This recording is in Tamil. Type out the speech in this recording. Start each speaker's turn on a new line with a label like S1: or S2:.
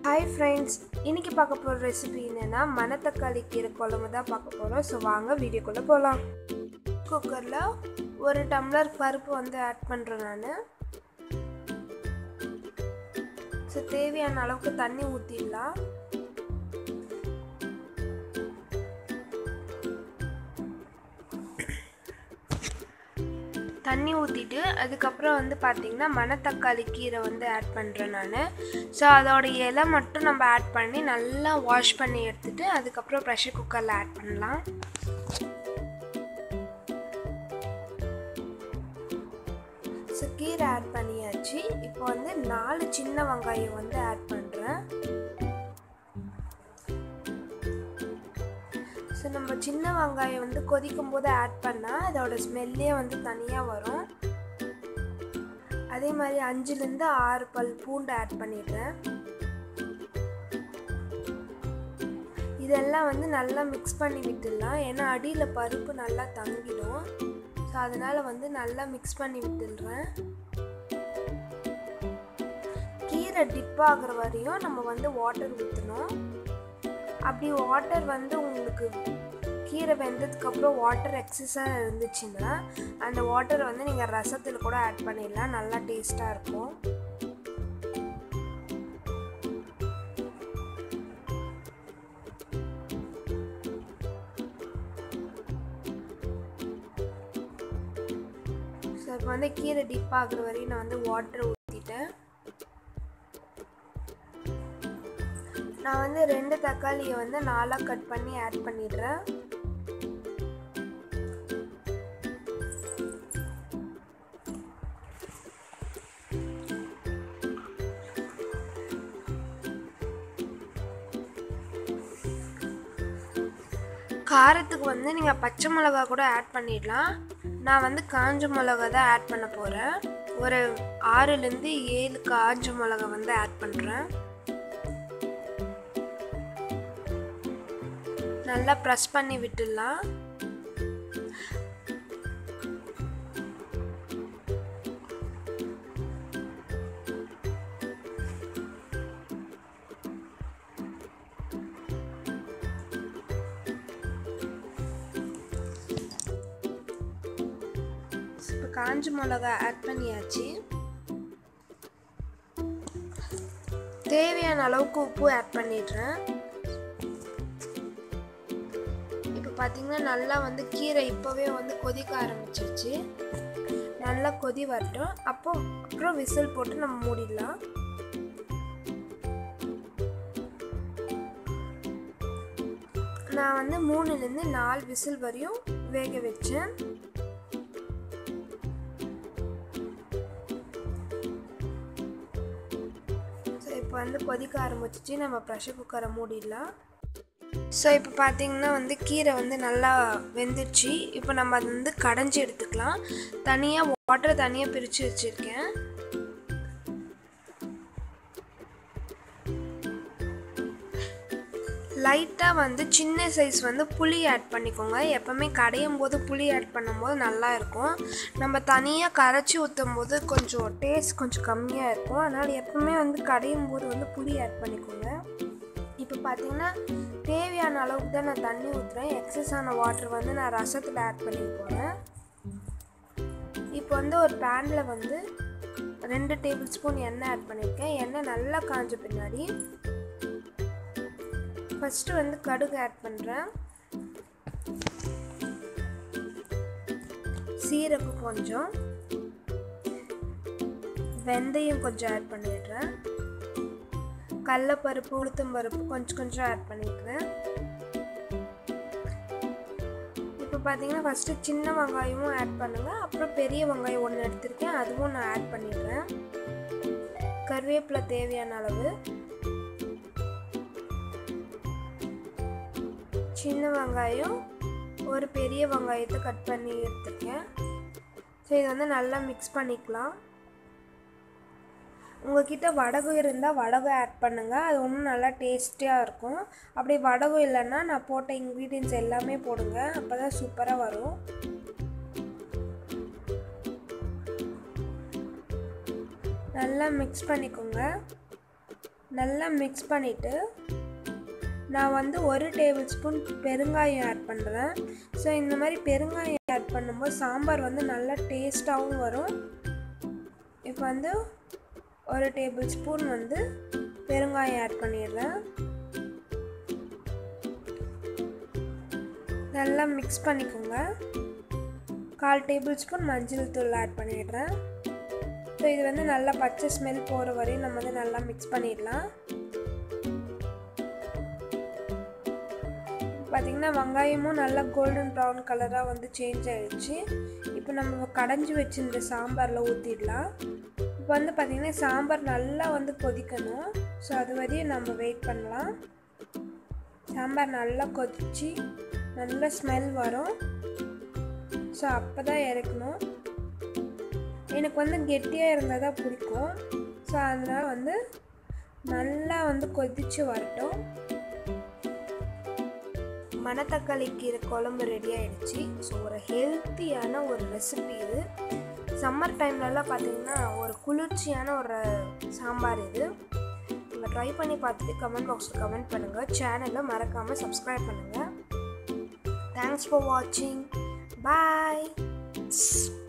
S1: ஹாய் ஃப்ரெண்ட்ஸ் இன்னைக்கு பார்க்க போகிற ரெசிபி என்னென்னா மணத்தக்காளி கீரை குழம்பு தான் பார்க்க போகிறோம் ஸோ வாங்க வீடியோக்குள்ளே போகலாம் குக்கரில் ஒரு டம்ளர் பருப்பு வந்து ஆட் பண்ணுறேன் நான் ஸோ தேவையான அளவுக்கு தண்ணி ஊற்றிடலாம் தண்ணி ஊற்றிட்டு அதுக்கப்புறம் வந்து பார்த்திங்கன்னா மணத்தக்காளி கீரை வந்து ஆட் பண்ணுறேன் நான் ஸோ அதோட இலை மட்டும் நம்ம ஆட் பண்ணி நல்லா வாஷ் பண்ணி எடுத்துகிட்டு அதுக்கப்புறம் ப்ரெஷர் குக்கரில் ஆட் பண்ணலாம் ஸோ கீரை ஆட் பண்ணியாச்சு இப்போ வந்து நாலு சின்ன வெங்காயம் வந்து ஆட் பண்ணுறேன் ஸோ நம்ம சின்ன வெங்காயம் வந்து கொதிக்கும் போது ஆட் பண்ணால் அதோட ஸ்மெல்லே வந்து தனியாக வரும் அதே மாதிரி அஞ்சுலேருந்து ஆறு பல் பூண்டு ஆட் பண்ணிடுறேன் இதெல்லாம் வந்து நல்லா மிக்ஸ் பண்ணி விட்டுடலாம் ஏன்னா அடியில் பருப்பு நல்லா தங்கிடும் ஸோ அதனால் வந்து நல்லா மிக்ஸ் பண்ணி விட்டுடுறேன் கீரை டிப் ஆகிற வரையும் நம்ம வந்து வாட்டர் ஊற்றணும் அப்படி வாட்டர் வந்து உங்களுக்கு கீரை வெந்ததுக்கப்புறம் வாட்டர் எக்ஸஸாக இருந்துச்சுன்னா அந்த வாட்டரை வந்து நீங்கள் ரசத்தில் கூட ஆட் பண்ணிடலாம் நல்லா டேஸ்ட்டாக இருக்கும் ஸோ இப்போ வந்து கீரை டிப் ஆகுற வரையும் நான் வந்து வாட்டர் ஊற்றிட்டேன் நான் வந்து ரெண்டு தக்காளியை வந்து நாலாக கட் பண்ணி ஆட் பண்ணிடுறேன் காரத்துக்கு வந்து நீங்கள் பச்சை மிளகா கூட ஆட் பண்ணிடலாம் நான் வந்து காஞ்ச மிளகா தான் ஆட் பண்ண போகிறேன் ஒரு ஆறுலேருந்து ஏழு காஞ்ச மிளகா வந்து ஆட் பண்ணுறேன் நல்லா ப்ரெஸ் பண்ணி விட்டுடலாம் இப்போ காஞ்ச மிளகா ஆட் பண்ணியாச்சு தேவையான அளவுக்கு உப்பு ஆட் பண்ணிடுறேன் பார்த்திங்கன்னா நல்லா வந்து கீரை இப்போவே வந்து கொதிக்க ஆரம்பிச்சிருச்சு நல்லா கொதி வரட்டும் அப்போ அப்புறம் விசில் போட்டு நம்ம மூடிடலாம் நான் வந்து மூணுலேருந்து நாலு விசில் வரையும் வேக வச்சேன் ஸோ இப்போ வந்து கொதிக்க ஆரம்பிச்சிச்சு நம்ம ப்ரெஷர் குக்கரை மூடிடலாம் ஸோ இப்போ பார்த்தீங்கன்னா வந்து கீரை வந்து நல்லா வெந்துடுச்சு இப்போ நம்ம அதை வந்து கடைஞ்சி எடுத்துக்கலாம் தனியாக வாட்டர் தனியாக பிரித்து வச்சுருக்கேன் லைட்டாக வந்து சின்ன சைஸ் வந்து புளி ஆட் பண்ணிக்கோங்க எப்போவுமே கடையும் போது புளி ஆட் பண்ணும்போது நல்லா இருக்கும் நம்ம தனியாக கரைச்சி ஊற்றும் போது கொஞ்சம் டேஸ்ட் கொஞ்சம் கம்மியாக இருக்கும் அதனால் எப்போவுமே வந்து கடையும் போது வந்து புளி ஆட் பண்ணிக்கோங்க இப்போ பார்த்தீங்கன்னா தேவையான அளவுக்கு தான் நான் தண்ணி ஊற்றுறேன் எக்ஸஸ் ஆன வாட்டர் வந்து நான் ரசத்தில் ஆட் பண்ணி போகிறேன் இப்போ வந்து ஒரு பேனில் வந்து ரெண்டு டேபிள் ஸ்பூன் எண்ணெய் ஆட் பண்ணியிருக்கேன் எண்ணெய் நல்லா காஞ்ச பின்னாடி ஃபஸ்ட்டு வந்து கடுகு ஆட் பண்ணுறேன் சீரகம் கொஞ்சம் வெந்தயம் கொஞ்சம் ஆட் பண்ணிடுறேன் கடலப்பருப்பு உளுத்தம் பருப்பு கொஞ்சம் கொஞ்சம் ஆட் பண்ணிக்கிறேன் இப்போ பார்த்தீங்கன்னா ஃபஸ்ட்டு சின்ன வெங்காயமும் ஆட் பண்ணுங்கள் அப்புறம் பெரிய வெங்காயம் ஒன்று எடுத்திருக்கேன் அதுவும் நான் ஆட் பண்ணிடுறேன் கருவேப்பிலை தேவையான அளவு சின்ன வெங்காயம் ஒரு பெரிய வெங்காயத்தை கட் பண்ணி எடுத்திருக்கேன் ஸோ இது வந்து நல்லா மிக்ஸ் பண்ணிக்கலாம் உங்ககிட்ட வடகு இருந்தால் வடகு ஆட் பண்ணுங்கள் அது இன்னும் நல்லா டேஸ்டியாக இருக்கும் அப்படி வடகு இல்லைன்னா நான் போட்ட இன்க்ரீடியன்ஸ் எல்லாமே போடுங்க அப்போ தான் சூப்பராக வரும் நல்லா மிக்ஸ் பண்ணிக்கோங்க நல்லா மிக்ஸ் பண்ணிவிட்டு நான் வந்து ஒரு டேபிள் ஸ்பூன் பெருங்காயம் ஆட் பண்ணுறேன் ஸோ இந்த மாதிரி பெருங்காயம் ஆட் பண்ணும்போது சாம்பார் வந்து நல்லா டேஸ்ட்டாகவும் வரும் இப்போ வந்து ஒரு டேபிள் ஸ்பூன் வந்து பெருங்காயம் ஆட் பண்ணிடுறேன் நல்லா மிக்ஸ் பண்ணிக்கோங்க கால் டேபிள் ஸ்பூன் மஞ்சள் தூள் ஆட் பண்ணிடுறேன் ஸோ இது வந்து நல்லா பச்சை ஸ்மெல் போகிற வரையும் நம்ம வந்து நல்லா மிக்ஸ் பண்ணிடலாம் பார்த்திங்கன்னா வெங்காயமும் நல்லா கோல்டன் ப்ரௌன் கலராக வந்து சேஞ்ச் ஆகிடுச்சு இப்போ நம்ம கடைஞ்சி வச்சிருந்த சாம்பாரில் ஊற்றிடலாம் இப்போ வந்து பார்த்திங்கன்னா சாம்பார் நல்லா வந்து கொதிக்கணும் ஸோ அது வரையும் நம்ம வெயிட் பண்ணலாம் சாம்பார் நல்லா கொதிச்சு நல்ல ஸ்மெல் வரும் ஸோ அப்போ தான் இறக்கணும் எனக்கு வந்து கெட்டியாக இருந்தால் தான் பிடிக்கும் ஸோ அதனால் வந்து நல்லா வந்து கொதித்து வரட்டும் மணத்தக்காளி கீரை குழம்பு ரெடி ஆகிடுச்சு ஸோ ஒரு ஹெல்த்தியான ஒரு ரெசிபி இது சம்மர் டைம்லலாம் பார்த்தீங்கன்னா ஒரு குளிர்ச்சியான ஒரு சாம்பார் இது நீங்கள் ட்ரை பண்ணி பார்த்துட்டு கமெண்ட் பாக்ஸில் கமெண்ட் பண்ணுங்கள் சேனலை மறக்காமல் சப்ஸ்கிரைப் பண்ணுங்கள் தேங்க்ஸ் ஃபார் வாட்சிங் பாய்